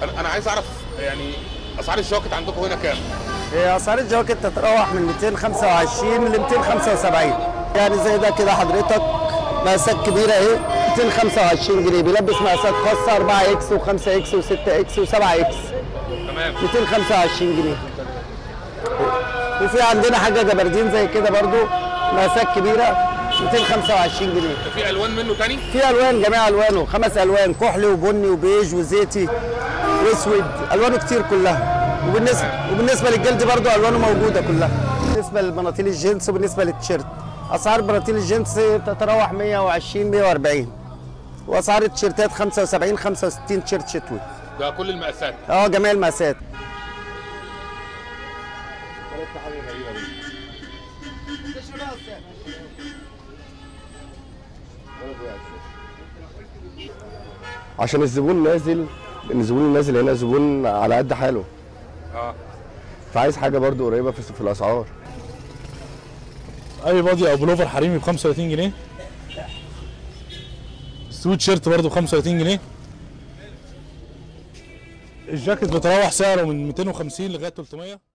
انا انا عايز اعرف يعني اسعار الجاكيت عندكم هنا كام هي اسعار الجواكت تتراوح من 225 ل 275 يعني زي ده كده حضرتك مقاسات كبيره اهي 225 جنيه بيلبس مقاسات خاصه 4 اكس و5 اكس و6 اكس و7 اكس تمام 225 جنيه وفي عندنا حاجه جبردين زي كده برضو مقاسات كبيره 225 جنيه في الوان منه تاني في الوان جميع الوانه خمس الوان كحلي وبني وبيج وزيتي واسود الوانه كتير كلها وبالنسبه وبالنسبه للجلد برضو الوانه موجوده كلها بالنسبه للبناطيل الجينز وبالنسبه للتيشيرت اسعار بناطيل الجينز تتراوح 120 140 واسعار التيشيرتات 75 65 تيشيرت شتوي ده كل المقاسات اه جميع المقاسات عشان الزبون نازل لان الزبون النازل هنا زبون على قد حاله اه فعايز حاجه برضو قريبه في, في الاسعار اي بادي او بلوفر حريمي ب 35 جنيه سويت شيرت برضه ب 35 جنيه الجاكيت بتراوح سعره من 250 لغايه 300